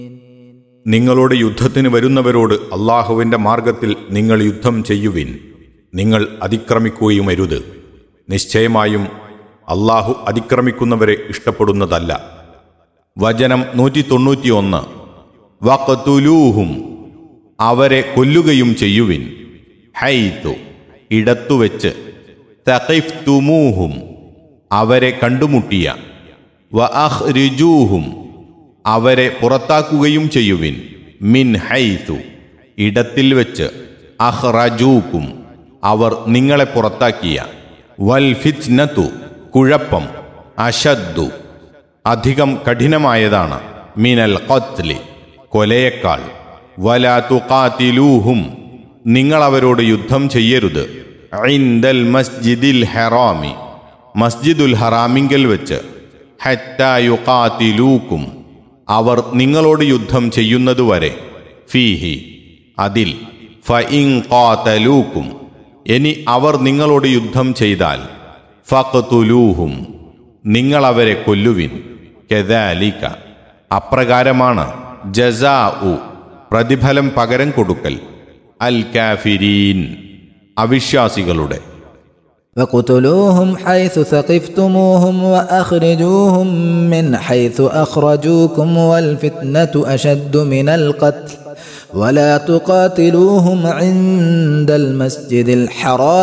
നിങ്ങളോട് യുദ്ധത്തിന് വരുന്നവരോട് അള്ളാഹുവിന്റെ മാർഗത്തിൽ നിങ്ങൾ യുദ്ധം ചെയ്യുവിൻ നിങ്ങൾ അതിക്രമിക്കുകയുമരുത് നിശ്ചയമായും അള്ളാഹു അതിക്രമിക്കുന്നവരെ ഇഷ്ടപ്പെടുന്നതല്ല വചനം നൂറ്റി തൊണ്ണൂറ്റിയൊന്ന് വക്കത്തുലൂഹും അവരെ കൊല്ലുകയും ചെയ്യുവിൻ ഹൈത്തു ഇടത്തുവെച്ച് തഖിഫ്തുമൂഹും അവരെ കണ്ടുമുട്ടിയ വ അഹ്രിജൂഹും അവരെ പുറത്താക്കുകയും ചെയ്യുവിൻ മിൻ ഹൈത്തു ഇടത്തിൽ വെച്ച് അഹ്റജൂക്കും അവർ നിങ്ങളെ പുറത്താക്കിയ വൽ ഫിത്നത്തു കുഴപ്പം അഷദ്ദു അധികം കഠിനമായതാണ് മിനൽ ഖത്ലി കൊലയേക്കാൾ വലാ തുഖാതിലൂഹും നിങ്ങൾ അവരോട് യുദ്ധം ചെയ്യരുത് ഐന്ദൽ മസ്ജിദിൽ ഹറാമി മസ്ജിദുൽ ഹറാമിങ്കൽ വെച്ച് ഹത്താ യുഖാതിലൂക്കും അവർ നിങ്ങളോട് യുദ്ധം ചെയ്യുന്നതുവരെ ഫീഹി അതിൽ ഫഇൻ ഖാതലൂക്കും ഇനി അവർ നിങ്ങളോട് യുദ്ധം ചെയ്താൽ ഫഖ്തുലൂഹും നിങ്ങൾ അവരെ കൊല്ലുവിൻ കെദാലിക അപ്രകാരമാണ് ജസാ ഉ പ്രതിഫലം പകരം കൊടുക്കൽ അൽ കാഫിരീൻ അവിശ്വാസികളുടെ فاقتلوهم حيث ثقفتموهم واخرجوهم من حيث اخرجوكم والفتنه اشد من القتل ولا تقاتلوهم عند المسجد الحرام